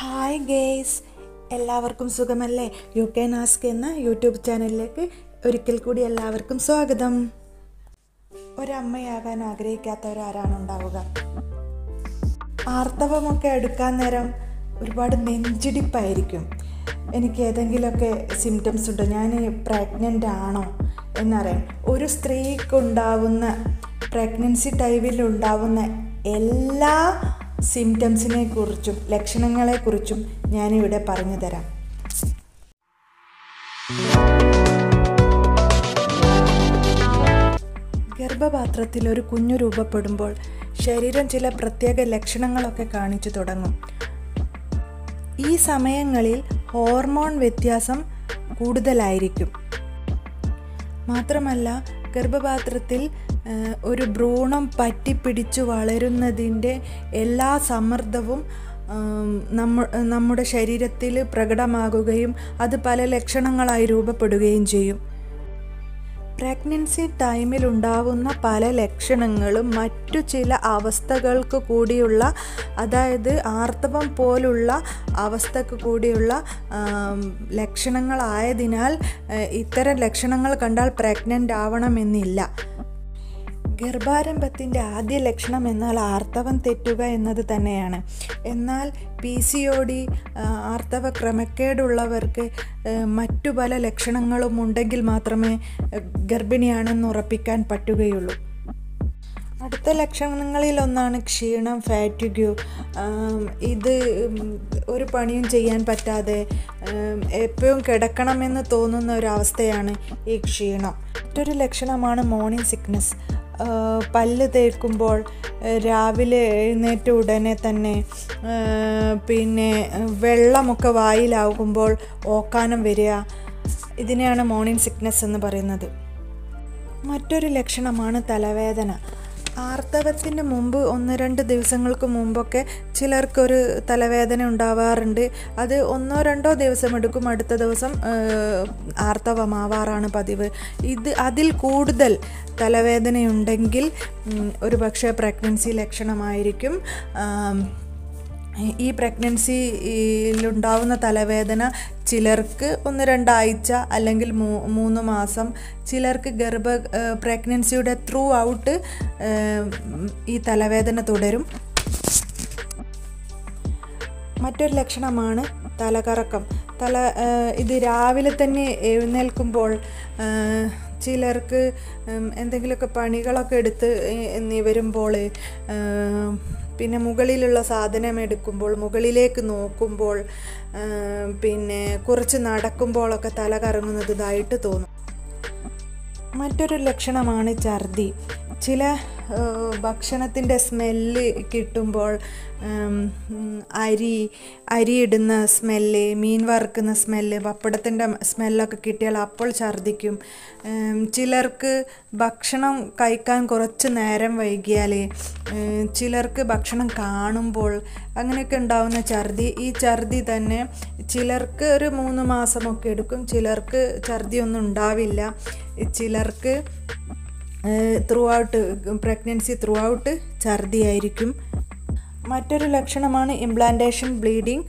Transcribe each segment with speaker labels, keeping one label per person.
Speaker 1: hi guys എല്ലാവർക്കും സുഖമല്ലേ U K നാസ്ക് എന്ന യൂട്യൂബ് ചാനലിലേക്ക് ഒരിക്കൽ കൂടി എല്ലാവർക്കും സ്വാഗതം ഒരമ്മയാകാൻ ആഗ്രഹിക്കാത്തവരാരാണ് ഉണ്ടാവുക ആർത്തവമൊക്കെ എടുക്കാൻ നേരം ഒരുപാട് നെഞ്ചിടിപ്പായിരിക്കും എനിക്ക് ഏതെങ്കിലുമൊക്കെ സിംറ്റംസ് ഉണ്ടോ ഞാൻ പ്രഗ്നൻ്റ് ആണോ എന്നറിയാം ഒരു സ്ത്രീക്കുണ്ടാവുന്ന പ്രഗ്നൻസി ടൈമിൽ ഉണ്ടാവുന്ന എല്ലാ സിംറ്റംസിനെ കുറിച്ചും ലക്ഷണങ്ങളെക്കുറിച്ചും ഞാനിവിടെ പറഞ്ഞു തരാം ഗർഭപാത്രത്തിൽ ഒരു കുഞ്ഞു രൂപപ്പെടുമ്പോൾ ശരീരം ചില പ്രത്യേക ലക്ഷണങ്ങളൊക്കെ കാണിച്ചു തുടങ്ങും ഈ സമയങ്ങളിൽ ഹോർമോൺ വ്യത്യാസം കൂടുതലായിരിക്കും മാത്രമല്ല ഗർഭപാത്രത്തിൽ ആ, ഒരു ഭ്രൂണം പറ്റിപ്പിടിച്ചു വളരുന്നതിൻ്റെ എല്ലാ സമ്മർദ്ദവും ആം, നമ്മ നമ്മുടെ ശരീരത്തിൽ പ്രകടമാകുകയും അത് പല ലക്ഷണങ്ങളായി രൂപപ്പെടുകയും ചെയ്യും പ്രഗ്നൻസി ടൈമിൽ ഉണ്ടാവുന്ന പല ലക്ഷണങ്ങളും മറ്റു ചില അവസ്ഥകൾക്ക് കൂടിയുള്ള അതായത് ആർത്തവം പോലുള്ള അവസ്ഥക്ക് കൂടിയുള്ള ആം, ലക്ഷണങ്ങളായതിനാൽ ഏഹ്, ഇത്തരം ലക്ഷണങ്ങൾ കണ്ടാൽ പ്രഗ്നൻ്റ് ആവണമെന്നില്ല ഗർഭാരംഭത്തിൻ്റെ ആദ്യ ലക്ഷണം എന്നാൽ ആർത്തവം തെറ്റുക എന്നത് തന്നെയാണ് എന്നാൽ പി സി ഒ ഡി ആർത്തവ ക്രമക്കേടുള്ളവർക്ക് ഏഹ്, മറ്റു പല ലക്ഷണങ്ങളും ഉണ്ടെങ്കിൽ മാത്രമേ ഏഹ്, ഗർഭിണിയാണെന്ന് ഉറപ്പിക്കാൻ പറ്റുകയുള്ളൂ അടുത്ത ലക്ഷണങ്ങളിലൊന്നാണ് ക്ഷീണം ഫാറ്റിഗ്യൂ ഇത് ഉം, ഒരു പണിയും ചെയ്യാൻ പറ്റാതെ ഉം, എപ്പോഴും കിടക്കണമെന്ന് തോന്നുന്ന ഒരു അവസ്ഥയാണ് ഈ ക്ഷീണം മറ്റൊരു ലക്ഷണമാണ് മോർണിംഗ് സിക്നസ് പല്ല് തേക്കുമ്പോൾ ഏഹ്, രാവിലെ എഴുന്നേറ്റ ഉടനെ തന്നെ ഏഹ്, പിന്നെ വെള്ളമൊക്കെ വായിലാകുമ്പോൾ ഓക്കാനം വരിക ഇതിനെയാണ് മോർണിംഗ് സിക്നസ് എന്ന് പറയുന്നത് മറ്റൊരു ലക്ഷണമാണ് തലവേദന ആർത്തവത്തിന് മുമ്പ് ഒന്ന് രണ്ട് ദിവസങ്ങൾക്ക് മുമ്പൊക്കെ ചിലർക്കൊരു തലവേദന ഉണ്ടാവാറുണ്ട് അത് ഒന്നോ രണ്ടോ ദിവസം എടുക്കും അടുത്ത ദിവസം ഏഹ്, ആർത്തവമാവാറാണ് പതിവ് ഇത് അതിൽ കൂടുതൽ തലവേദനയുണ്ടെങ്കിൽ ഉം, ഒരു പക്ഷേ പ്രഗ്നൻസി ലക്ഷണമായിരിക്കും ആം, ഈ പ്രഗ്നൻസിയിലുണ്ടാവുന്ന തലവേദന ചിലർക്ക് ഒന്ന് രണ്ടാഴ്ച അല്ലെങ്കിൽ മൂ മൂന്ന് മാസം ചിലർക്ക് ഗർഭ പ്രഗ്നൻസിയുടെ ത്രൂ ഔട്ട് ഈ തലവേദന തുടരും മറ്റൊരു ലക്ഷണമാണ് തലകറക്കം തല ആ, ഇത് രാവിലെ തന്നെ എഴുന്നേൽക്കുമ്പോൾ ആ, ചിലർക്ക് ഉം, എന്തെങ്കിലുമൊക്കെ പണികളൊക്കെ എടുത്ത് എന്നി വരുമ്പോൾ ആ, പിന്നെ മുകളിലുള്ള സാധനം എടുക്കുമ്പോൾ മുകളിലേക്ക് നോക്കുമ്പോൾ ആ, പിന്നെ കുറച്ച് നടക്കുമ്പോഴൊക്കെ തല കറങ്ങുന്നത് ഇതായിട്ട് തോന്നും മറ്റൊരു ലക്ഷണമാണ് ഛർദി ചില ഭക്ഷണത്തിൻ്റെ സ്മെല്ല് കിട്ടുമ്പോൾ ഉം, ഉം, അരി അരിയിടുന്ന സ്മെല്ല് മീൻ വറുക്കുന്ന സ്മെല്ല് പപ്പടത്തിൻ്റെ സ്മെല്ലൊക്കെ കിട്ടിയാൽ അപ്പോൾ ഛർദിക്കും ഉം, ചിലർക്ക് ഭക്ഷണം കഴിക്കാൻ കുറച്ച് നേരം വൈകിയാൽ ഉം, ചിലർക്ക് ഭക്ഷണം കാണുമ്പോൾ അങ്ങനെയൊക്കെ ഉണ്ടാവുന്ന ഛർദി ഈ ഛർദി തന്നെ ചിലർക്ക് ഒരു മൂന്ന് മാസമൊക്കെ എടുക്കും ചിലർക്ക് ഛർദി ഒന്നും ഉണ്ടാവില്ല ചിലർക്ക് throughout pregnancy throughout ഛർദിയായിരിക്കും മറ്റൊരു ലക്ഷണമാണ് ഇംപ്ലാന്റേഷൻ ബ്ലീഡിങ്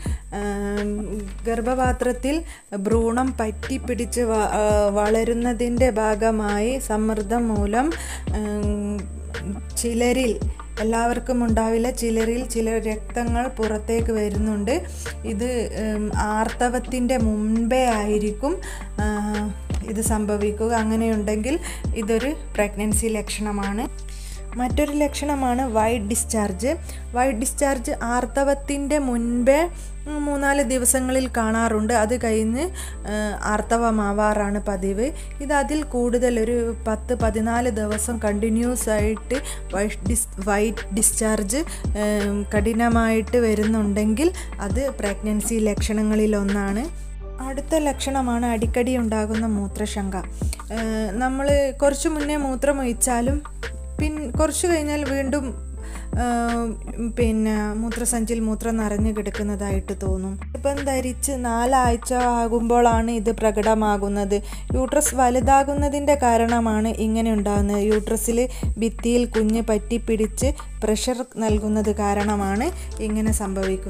Speaker 1: ഗർഭപാത്രത്തിൽ ഭ്രൂണം പറ്റിപ്പിടിച്ച് വ- ആ, വളരുന്നതിൻ്റെ ഭാഗമായി സമ്മർദ്ദം മൂലം ഉം, ചിലരിൽ എല്ലാവർക്കും ഉണ്ടാവില്ല ചിലരിൽ ചില രക്തങ്ങൾ പുറത്തേക്ക് വരുന്നുണ്ട് ഇത് ഉം, ആർത്തവത്തിൻ്റെ മുൻപേ ആയിരിക്കും ആ, ഇത് സംഭവിക്കുക അങ്ങനെയുണ്ടെങ്കിൽ ഇതൊരു പ്രഗ്നൻസി ലക്ഷണമാണ് മറ്റൊരു ലക്ഷണമാണ് വൈറ്റ് ഡിസ്ചാർജ് വൈറ്റ് ഡിസ്ചാർജ് ആർത്തവത്തിൻ്റെ മുൻപേ ഉം, മൂന്നാല് ദിവസങ്ങളിൽ കാണാറുണ്ട് അത് കഴിഞ്ഞ് ആ, ആർത്തവമാവാറാണ് പതിവ് ഇത് അതിൽ കൂടുതൽ ഒരു പത്ത് പതിനാല് ദിവസം കണ്ടിന്യൂസ് ആയിട്ട് വൈറ്റ് ഡിസ് വൈറ്റ് ഡിസ്ചാർജ് ഉം, കഠിനമായിട്ട് വരുന്നുണ്ടെങ്കിൽ അത് പ്രഗ്നൻസി ലക്ഷണങ്ങളിലൊന്നാണ് അടുത്ത ലക്ഷണമാണ് അടിക്കടി ഉണ്ടാകുന്ന മൂത്രശങ്ക നമ്മൾ കുറച്ച് മുന്നേ മൂത്രം ഒഴിച്ചാലും പിൻ കുറച്ച് കഴിഞ്ഞാൽ വീണ്ടും ആ, പിന്നെ മൂത്രസഞ്ചിയിൽ മൂത്രം നിറഞ്ഞു കിടക്കുന്നതായിട്ട് തോന്നും ഇപ്പം ധരിച്ച് നാലാഴ്ച ആകുമ്പോഴാണ് ഇത് പ്രകടമാകുന്നത് യൂട്രസ് വലുതാകുന്നതിൻ്റെ കാരണമാണ് ഇങ്ങനെ ഉണ്ടാകുന്നത് യൂട്രസിൽ ഭിത്തിയിൽ കുഞ്ഞ് പറ്റിപ്പിടിച്ച് പ്രഷർ നൽകുന്നത് കാരണമാണ് ഇങ്ങനെ സംഭവിക്കുന്നത്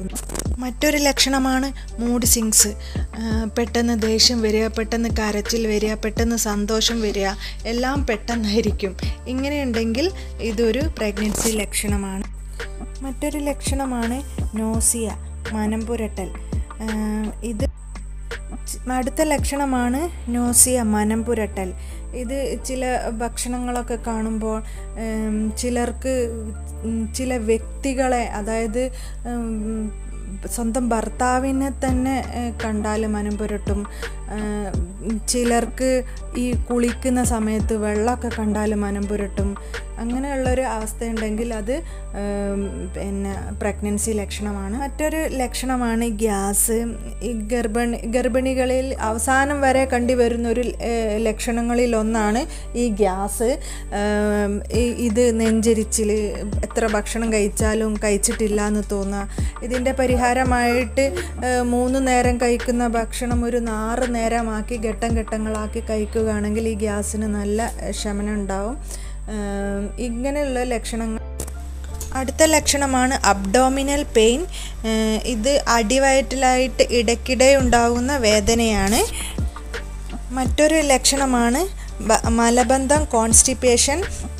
Speaker 1: മറ്റൊരു ലക്ഷണമാണ് മൂഡ് സിങ്സ് പെട്ടെന്ന് ദേഷ്യം വരിക പെട്ടെന്ന് കരച്ചിൽ വരിക പെട്ടെന്ന് സന്തോഷം വരിക എല്ലാം പെട്ടെന്നായിരിക്കും ഇങ്ങനെയുണ്ടെങ്കിൽ ഇതൊരു പ്രഗ്നൻസി ലക്ഷണമാണ് മറ്റൊരു ലക്ഷണമാണ് നോസിയ മനം പുരട്ടൽ ഇത് അടുത്ത ലക്ഷണമാണ് നോസിയ മനം പുരട്ടൽ ഇത് ചില ഭക്ഷണങ്ങളൊക്കെ കാണുമ്പോൾ ചിലർക്ക് ചില വ്യക്തികളെ അതായത് സ്വന്തം ഭർത്താവിനെ തന്നെ കണ്ടാൽ മനം പുരട്ടും ചിലർക്ക് ഈ കുളിക്കുന്ന സമയത്ത് വെള്ളമൊക്കെ കണ്ടാൽ മനം പുരട്ടും അങ്ങനെയുള്ളൊരു അവസ്ഥയുണ്ടെങ്കിൽ അത് പിന്നെ പ്രഗ്നൻസി ലക്ഷണമാണ് മറ്റൊരു ലക്ഷണമാണ് ഗ്യാസ് ഈ ഗർഭിണി ഗർഭിണികളിൽ അവസാനം വരെ കണ്ടുവരുന്ന ഒരു ലക്ഷണങ്ങളിൽ ഒന്നാണ് ഈ ഗ്യാസ് ഇത് നെഞ്ചരിച്ചിൽ എത്ര ഭക്ഷണം കഴിച്ചാലും കഴിച്ചിട്ടില്ല എന്ന് തോന്നുക ഇതിൻ്റെ പരിഹാരമായിട്ട് മൂന്ന് നേരം കഴിക്കുന്ന ഭക്ഷണം ഒരു നാറ് നേരമാക്കി ഘട്ടം ഘട്ടങ്ങളാക്കി കഴിക്കുകയാണെങ്കിൽ ഈ ഗ്യാസിന് നല്ല ശമനം ഉണ്ടാവും ഇങ്ങനെയുള്ള ലക്ഷണങ്ങൾ അടുത്ത ലക്ഷണമാണ് അബ്ഡോമിനൽ പെയിൻ ഇത് അടിവയറ്റിലായിട്ട് ഇടയ്ക്കിടെ ഉണ്ടാകുന്ന വേദനയാണ് മറ്റൊരു ലക്ഷണമാണ് മലബന്ധം കോൺസ്റ്റിപ്പേഷൻ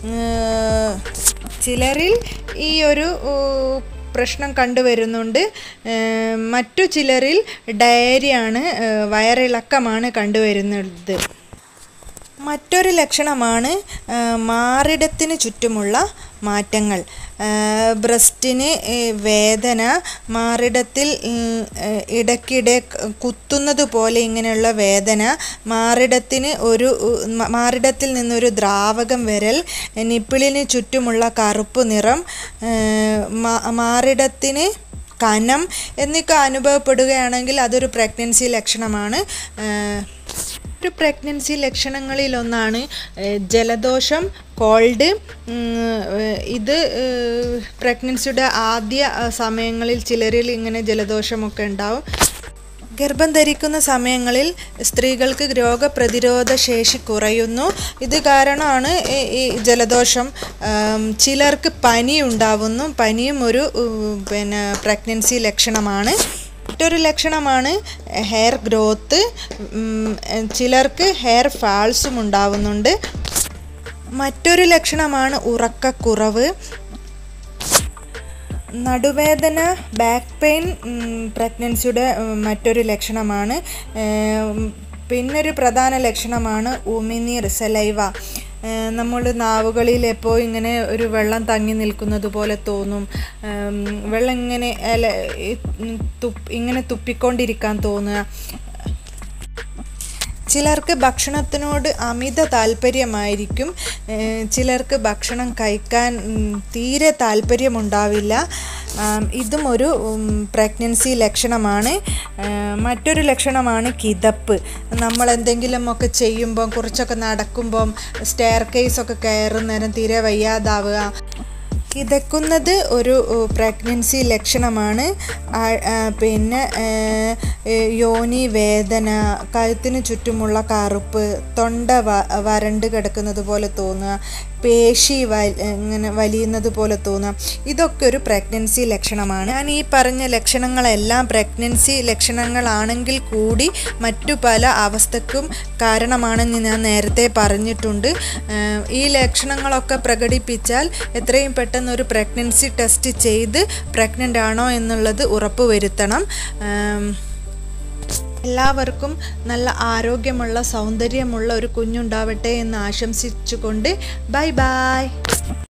Speaker 1: ചിലരിൽ ഈ ഒരു പ്രശ്നം കണ്ടുവരുന്നുണ്ട് മറ്റു ചിലരിൽ ഡയറിയാണ് വയറിളക്കമാണ് കണ്ടുവരുന്നത് മറ്റൊരു ലക്ഷണമാണ് മാറിടത്തിന് ചുറ്റുമുള്ള മാറ്റങ്ങൾ ബ്രസ്റ്റിന് വേദന മാറിടത്തിൽ ഇടയ്ക്കിടെ കുത്തുന്നത് പോലെ ഇങ്ങനെയുള്ള വേദന മാറിടത്തിന് ഒരു മാറിടത്തിൽ നിന്നൊരു ദ്രാവകം വരൽ നിപ്പിളിന് ചുറ്റുമുള്ള കറുപ്പ് നിറം മാറിടത്തിന് കനം എന്നൊക്കെ അനുഭവപ്പെടുകയാണെങ്കിൽ അതൊരു പ്രഗ്നൻസി ലക്ഷണമാണ് ഒരു പ്രഗ്നൻസി ലക്ഷണങ്ങളിലൊന്നാണ് ജലദോഷം കോൾഡ് ഇത് പ്രഗ്നൻസിയുടെ ആദ്യ സമയങ്ങളിൽ ചിലരിൽ ഇങ്ങനെ ജലദോഷമൊക്കെ ഉണ്ടാവും ഗർഭം ധരിക്കുന്ന സമയങ്ങളിൽ സ്ത്രീകൾക്ക് രോഗപ്രതിരോധ ശേഷി കുറയുന്നു ഇത് കാരണമാണ് ഈ ജലദോഷം ചിലർക്ക് പനി ഉണ്ടാവുന്നു പനിയും ഒരു പിന്നെ പ്രഗ്നൻസി ലക്ഷണമാണ് മറ്റൊരു ലക്ഷണമാണ് ഹെയർ ഗ്രോത്ത് ചിലർക്ക് ഹെയർ ഫാൾസും ഉണ്ടാവുന്നുണ്ട് മറ്റൊരു ലക്ഷണമാണ് ഉറക്കക്കുറവ് നടുവേദന ബാക്ക് പെയിൻ പ്രഗ്നൻസിയുടെ മറ്റൊരു ലക്ഷണമാണ് പിന്നൊരു പ്രധാന ലക്ഷണമാണ് ഉമിനീർ സലൈവ നമ്മൾ നാവുകളിൽ എപ്പോൾ ഇങ്ങനെ ഒരു വെള്ളം തങ്ങി നിൽക്കുന്നത് പോലെ തോന്നും വെള്ളം ഇങ്ങനെ അല്ല ഇങ്ങനെ തുപ്പിക്കൊണ്ടിരിക്കാൻ തോന്നുക ചിലർക്ക് ഭക്ഷണത്തിനോട് അമിത താല്പര്യമായിരിക്കും ചിലർക്ക് ഭക്ഷണം കഴിക്കാൻ തീരെ താല്പര്യമുണ്ടാവില്ല ഇതും ഒരു പ്രഗ്നൻസി ലക്ഷണമാണ് മറ്റൊരു ലക്ഷണമാണ് കിതപ്പ് നമ്മൾ എന്തെങ്കിലുമൊക്കെ ചെയ്യുമ്പം കുറച്ചൊക്കെ നടക്കുമ്പം സ്റ്റെയർ കേസൊക്കെ കയറുന്ന നേരം തീരെ വയ്യാതാവുക കിതക്കുന്നത് ഒരു പ്രഗ്നൻസി ലക്ഷണമാണ് പിന്നെ യോനി വേദന കഴുത്തിന് ചുറ്റുമുള്ള കറുപ്പ് തൊണ്ട വരണ്ട് കിടക്കുന്നത് പോലെ തോന്നുക പേശി വ ഇങ്ങനെ വലിയുന്നത് പോലെ തോന്നുക ഇതൊക്കെ ഒരു പ്രഗ്നൻസി ലക്ഷണമാണ് ഞാൻ ഈ പറഞ്ഞ ലക്ഷണങ്ങളെല്ലാം പ്രഗ്നൻസി ലക്ഷണങ്ങളാണെങ്കിൽ കൂടി മറ്റു പല അവസ്ഥക്കും കാരണമാണെന്ന് ഞാൻ നേരത്തെ പറഞ്ഞിട്ടുണ്ട് ഈ ലക്ഷണങ്ങളൊക്കെ പ്രകടിപ്പിച്ചാൽ എത്രയും പെട്ടെന്ന് ഒരു പ്രഗ്നൻസി ടെസ്റ്റ് ചെയ്ത് പ്രഗ്നൻ്റ് ആണോ എന്നുള്ളത് ഉറപ്പുവരുത്തണം എല്ലാവർക്കും നല്ല ആരോഗ്യമുള്ള സൗന്ദര്യമുള്ള ഒരു കുഞ്ഞുണ്ടാവട്ടെ എന്ന് ആശംസിച്ചുകൊണ്ട് ബൈ ബൈ